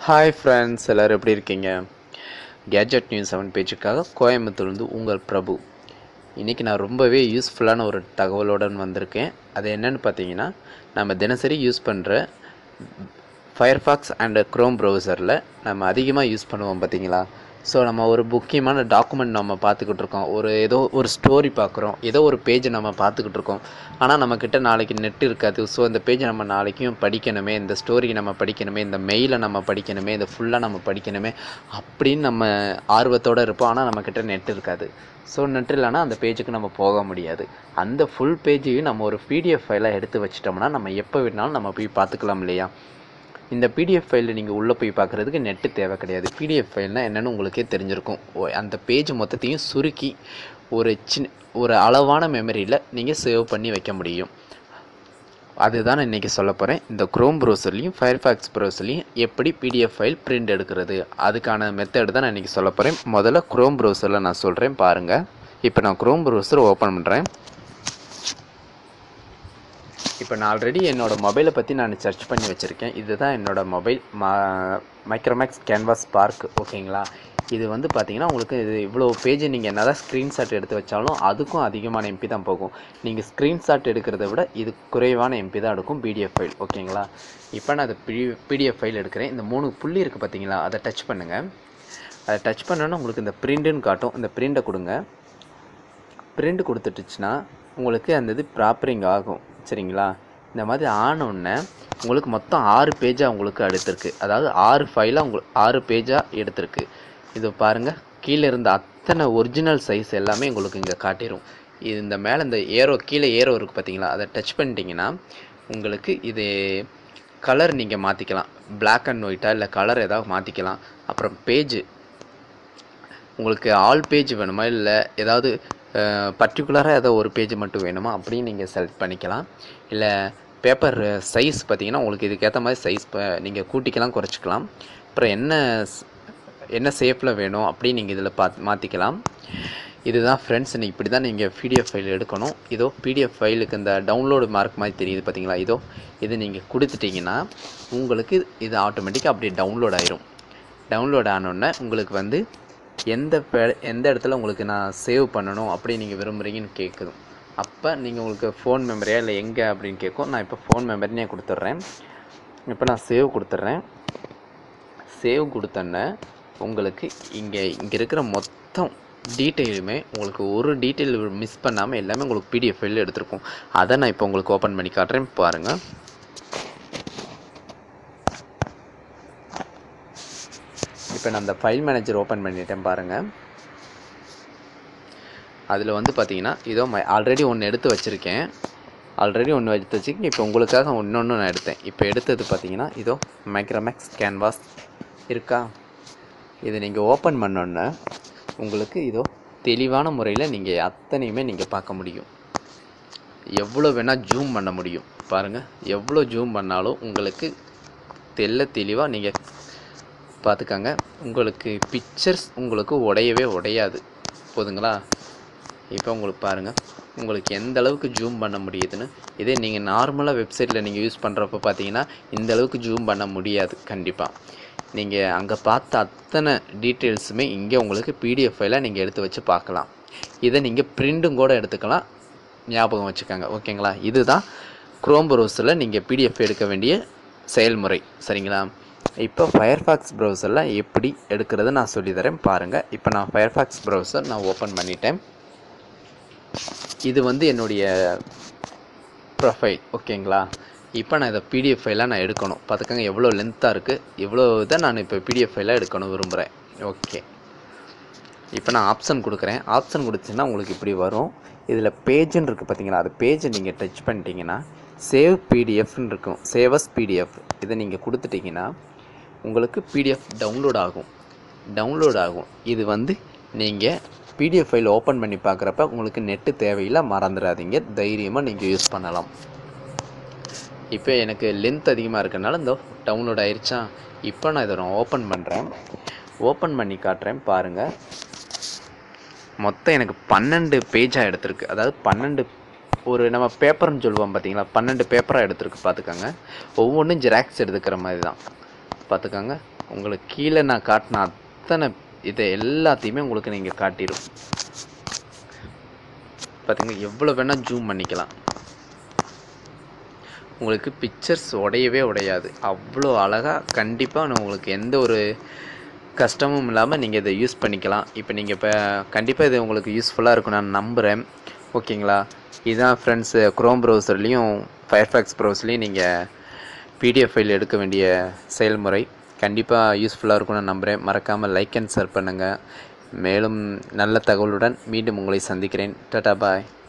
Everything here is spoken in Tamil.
ஹாய் ஃப்ரெண்ட்ஸ் எல்லோரும் எப்படி இருக்கீங்க கேஜெட் நியூஸ் செவன் பேஜுக்காக கோயம்புத்தூர்லேருந்து உங்கள் பிரபு இன்றைக்கி நான் ரொம்பவே யூஸ்ஃபுல்லான ஒரு தகவலுடன் வந்திருக்கேன் அது என்னன்னு பார்த்தீங்கன்னா நம்ம தினசரி யூஸ் பண்ணுற ஃபயர்ஃபாக்ஸ் அண்ட் க்ரோம் ப்ரௌசரில் நம்ம அதிகமாக யூஸ் பண்ணுவோம் பார்த்தீங்களா ஸோ நம்ம ஒரு முக்கியமான டாக்குமெண்ட் நம்ம பார்த்துக்கிட்டு இருக்கோம் ஒரு ஏதோ ஒரு ஸ்டோரி பார்க்குறோம் ஏதோ ஒரு பேஜை நம்ம பார்த்துக்கிட்டு இருக்கோம் ஆனால் நம்மக்கிட்ட நாளைக்கு நெட் இருக்காது ஸோ இந்த பேஜை நம்ம நாளைக்கும் படிக்கணுமே இந்த ஸ்டோரி நம்ம படிக்கணுமே இந்த மெயிலை நம்ம படிக்கணுமே இந்த ஃபுல்லாக நம்ம படிக்கணுமே அப்படின்னு நம்ம ஆர்வத்தோடு இருப்போம் ஆனால் நம்மக்கிட்ட நெட் இருக்காது ஸோ நெட் இல்லைன்னா அந்த பேஜுக்கு நம்ம போக முடியாது அந்த ஃபுல் பேஜையும் நம்ம ஒரு பிடிஎஃப் ஃபைலாக எடுத்து வச்சிட்டோம்னா நம்ம எப்போ வேணாலும் நம்ம போய் பார்த்துக்கலாம் இல்லையா இந்த பிடிஎஃப் ஃபைலில் நீங்கள் உள்ளே போய் பார்க்குறதுக்கு நெட்டு தேவை கிடையாது பிடிஎஃப் ஃபைல்னால் என்னென்னு உங்களுக்கே தெரிஞ்சிருக்கும் ஓ, அந்த பேஜ் மொத்தத்தையும் சுருக்கி ஒரு சின்ன ஒரு அளவான மெமரியில் நீங்கள் சேவ் பண்ணி வைக்க முடியும் அதுதான் நான் இன்றைக்கி சொல்ல போகிறேன் இந்த க்ரோம் ப்ரௌசர்லையும் ஃபயர்ஃபாக்ஸ் ப்ரௌசர்லையும் எப்படி பிடிஎஃப் ஃபைல் பிரிண்ட் எடுக்கிறது அதுக்கான மெத்தட் தான் நான் இன்றைக்கி சொல்ல போகிறேன் முதல்ல க்ரோம் ப்ரௌசரில் நான் சொல்கிறேன் பாருங்கள் இப்போ நான் க்ரோம் ப்ரௌசர் ஓப்பன் பண்ணுறேன் இப்போ நான் ஆல்ரெடி என்னோட மொபைலை பற்றி நான் சர்ச் பண்ணி வச்சுருக்கேன் இதுதான் என்னோட மொபைல் மா மைக்ரோமேக்ஸ் கேன்வாஸ் பார்க் ஓகேங்களா இது வந்து பார்த்தீங்கன்னா உங்களுக்கு இது இவ்வளோ பேஜ் நீங்கள் என்ன தான் ஸ்க்ரீன்ஷாட் எடுத்து வச்சாலும் அதுக்கும் அதிகமான எம்பி தான் போகும் நீங்கள் ஸ்க்ரீன்ஷாட் எடுக்கிறத விட இது குறைவான எம்பி தான் எடுக்கும் பிடிஎஃப் ஃபைல் ஓகேங்களா இப்போ நான் அது பி பிடிஎஃப் ஃபைல் எடுக்கிறேன் இந்த மூணு புள்ளி இருக்குது பார்த்தீங்களா அதை டச் பண்ணுங்கள் அதை டச் பண்ணோன்னா உங்களுக்கு இந்த பிரிண்ட்டுன்னு காட்டும் இந்த பிரிண்ட்டை கொடுங்க பிரிண்ட் கொடுத்துட்டுச்சுன்னா உங்களுக்கு அந்த இது ப்ராப்பரிங் ஆகும் சரிங்களா இந்த மாதிரி ஆனோடனே உங்களுக்கு மொத்தம் ஆறு பேஜாக உங்களுக்கு எடுத்திருக்கு அதாவது ஆறு ஃபைலாக உங்களுக்கு ஆறு பேஜாக எடுத்திருக்கு இது பாருங்கள் கீழே இருந்த அத்தனை ஒரிஜினல் சைஸ் எல்லாமே உங்களுக்கு இங்கே காட்டிடும் இது இந்த மேலே இந்த ஏரோ கீழே ஏரோ இருக்குது பார்த்தீங்களா அதை டச் பண்ணிட்டீங்கன்னா உங்களுக்கு இது கலர் நீங்கள் மாற்றிக்கலாம் Black அண்ட் ஒயிட்டாக இல்லை கலர் ஏதாவது மாற்றிக்கலாம் அப்புறம் பேஜ் உங்களுக்கு ஆல் பேஜ் வேணுமா இல்லை ஏதாவது பர்டிகுலராக ஏதோ ஒரு பேஜ் மட்டும் வேணுமா அப்படின்னு நீங்கள் செலக்ட் பண்ணிக்கலாம் இல்லை பேப்பர் சைஸ் பார்த்தீங்கன்னா உங்களுக்கு இதுக்கேற்ற மாதிரி சைஸ் நீங்கள் கூட்டிக்கலாம் குறைச்சிக்கலாம் அப்புறம் என்ன ஸ்- என்ன ஷேப்பில் வேணும் அப்படின்னு நீங்கள் இதில் பார்த்து மாற்றிக்கலாம் இதுதான் ஃப்ரெண்ட்ஸ் நீங்கள் இப்படி தான் நீங்கள் பிடிஎஃப் ஃபைல் எடுக்கணும் இதோ பிடிஎஃப் ஃபைலுக்கு இந்த டவுன்லோடு மார்க் மாதிரி தெரியுது பார்த்தீங்களா இதோ இது நீங்கள் கொடுத்துட்டீங்கன்னா உங்களுக்கு இது ஆட்டோமேட்டிக்காக அப்படியே டவுன்லோட் ஆயிரும் டவுன்லோட் ஆனோடனே உங்களுக்கு வந்து எந்த பே- எந்த இடத்துல உங்களுக்கு நான் சேவ் பண்ணணும் அப்படி நீங்கள் விரும்புகிறீங்கன்னு கேட்குது அப்போ நீங்கள் உங்களுக்கு ஃபோன் மெமரியா இல்லை எங்கே அப்படின்னு கேட்கும் நான் இப்போ ஃபோன் மெமரினே கொடுத்துட்றேன் இப்போ நான் சேவ் கொடுத்துட்றேன் சேவ் கொடுத்தோன்னே உங்களுக்கு இங்கே இங்கே இருக்கிற மொத்தம் டீட்டெயிலுமே உங்களுக்கு ஒரு டீட்டெயில் மிஸ் பண்ணாமல் எல்லாமே உங்களுக்கு பிடிஎஃப் ஃபைலில் எடுத்திருக்கும் அதை நான் இப்போ உங்களுக்கு ஓப்பன் பண்ணி காட்டுறேன் பாருங்கள் இப்போ நான் அந்த ஃபைல் மேனேஜர் ஓப்பன் பண்ணிட்டேன் பாருங்கள் அதில் வந்து பார்த்தீங்கன்னா இதோ மை ஆல்ரெடி ஒன்று எடுத்து வச்சுருக்கேன் ஆல்ரெடி ஒன்று எடுத்து வச்சுருக்கேன் இப்போ உங்களுக்காக இன்னொன்று நான் எடுத்தேன் இப்போ எடுத்தது பார்த்தீங்கன்னா இதோ மைக்ரோமேக்ஸ் கேன்வாஸ் இருக்கா இதை நீங்கள் ஓப்பன் பண்ணோன்னே உங்களுக்கு இதோ தெளிவான முறையில் நீங்கள் அத்தனையுமே நீங்கள் பார்க்க முடியும் எவ்வளோ வேணால் ஜூம் பண்ண முடியும் பாருங்கள் எவ்வளோ ஜூம் பண்ணாலும் உங்களுக்கு தெள்ள தெளிவாக நீங்கள் பார்த்துக்கங்க உங்களுக்கு பிக்சர்ஸ் உங்களுக்கு உடையவே உடையாது போதுங்களா இப்போ உங்களுக்கு பாருங்கள் உங்களுக்கு எந்த அளவுக்கு ஜூம் பண்ண முடியுதுன்னு இதே நீங்கள் நார்மலாக வெப்சைட்டில் நீங்கள் யூஸ் பண்ணுறப்ப பார்த்தீங்கன்னா இந்த அளவுக்கு ஜூம் பண்ண முடியாது கண்டிப்பாக நீங்கள் அங்கே பார்த்த அத்தனை டீட்டெயில்ஸுமே இங்கே உங்களுக்கு பிடிஎஃப் ஃபைலாக நீங்கள் எடுத்து வச்சு பார்க்கலாம் இதை நீங்கள் பிரிண்ட்டும் கூட எடுத்துக்கலாம் ஞாபகம் வச்சுக்கோங்க ஓகேங்களா இதுதான் குரோம் ப்ரௌசரில் நீங்கள் பிடிஎஃப் எடுக்க வேண்டிய செயல்முறை சரிங்களா இப்போ ஃபயர்ஃபாக்ஸ் ப்ரௌசரில் எப்படி எடுக்கிறது நான் சொல்லித்தரேன் பாருங்கள் இப்போ நான் ஃபயர்ஃபாக்ஸ் ப்ரௌசர் நான் ஓப்பன் பண்ணிட்டேன் இது வந்து என்னுடைய ப்ரொஃபைல் ஓகேங்களா இப்போ நான் இதை பிடிஎஃப் ஃபைலாக நான் எடுக்கணும் பார்த்துக்கங்க எவ்வளோ லென்த்தாக இருக்குது இவ்வளோ இதை நான் இப்போ பிடிஎஃப் ஃபைலாக எடுக்கணும் விரும்புகிறேன் ஓகே இப்போ நான் ஆப்ஷன் கொடுக்குறேன் ஆப்ஷன் கொடுத்தீங்கன்னா உங்களுக்கு இப்படி வரும் இதில் பேஜுன்னு இருக்குது பார்த்தீங்களா அது பேஜை நீங்கள் டச் பண்ணிட்டீங்கன்னா சேவ் பிடிஎஃப்னு இருக்கும் சேவஸ் பிடிஎஃப் இதை நீங்கள் கொடுத்துட்டீங்கன்னா உங்களுக்கு பிடிஎஃப் டவுன்லோட் ஆகும் டவுன்லோட் ஆகும் இது வந்து நீங்கள் பிடிஎஃப் ஃபைல் ஓப்பன் பண்ணி பார்க்குறப்ப உங்களுக்கு நெட்டு தேவையில்லை மறந்துடாதீங்க தைரியமாக நீங்கள் யூஸ் பண்ணலாம் இப்போ எனக்கு லென்த் அதிகமாக இருக்கறனால இந்த டவுன்லோட் ஆயிருச்சா இப்போ நான் இதை நான் ஓப்பன் பண்ணுறேன் ஓப்பன் பண்ணி காட்டுறேன் பாருங்கள் மொத்தம் எனக்கு பன்னெண்டு பேஜாக எடுத்திருக்கு அதாவது பன்னெண்டு ஒரு நம்ம பேப்பர்னு சொல்லுவோம் பார்த்தீங்களா பன்னெண்டு பேப்பராக எடுத்திருக்கு பார்த்துக்கோங்க ஒவ்வொன்றும் ஜெராக்ஸ் எடுத்துக்கிற மாதிரி தான் பார்த்துக்கோங்க உங்களுக்கு கீழே நான் காட்டின அத்தனை இதை எல்லாத்தையுமே உங்களுக்கு நீங்கள் காட்டிடும் பார்த்தீங்கன்னா எவ்வளோ வேணால் ஜூம் பண்ணிக்கலாம் உங்களுக்கு பிக்சர்ஸ் உடையவே உடையாது அவ்வளோ அழகாக கண்டிப்பாக உங்களுக்கு எந்த ஒரு கஷ்டமும் இல்லாமல் நீங்கள் இதை யூஸ் பண்ணிக்கலாம் இப்போ நீங்கள் இப்போ கண்டிப்பாக இது உங்களுக்கு யூஸ்ஃபுல்லாக இருக்கும் நான் நம்புகிறேன் ஓகேங்களா இதுதான் ஃப்ரெண்ட்ஸு க்ரோம் ப்ரௌசர்லேயும் ஃபயர்ஃபேக்ஸ் ப்ரௌசர்லேயும் நீங்கள் பிடிஎஃப் ஃபைல் எடுக்க வேண்டிய செயல்முறை கண்டிப்பாக யூஸ்ஃபுல்லாக இருக்கும்னு நான் நம்புகிறேன் மறக்காமல் லைக் அண்ட் ஷேர் பண்ணுங்கள் மேலும் நல்ல தகவலுடன் மீண்டும் உங்களை சந்திக்கிறேன் டாடா பாய்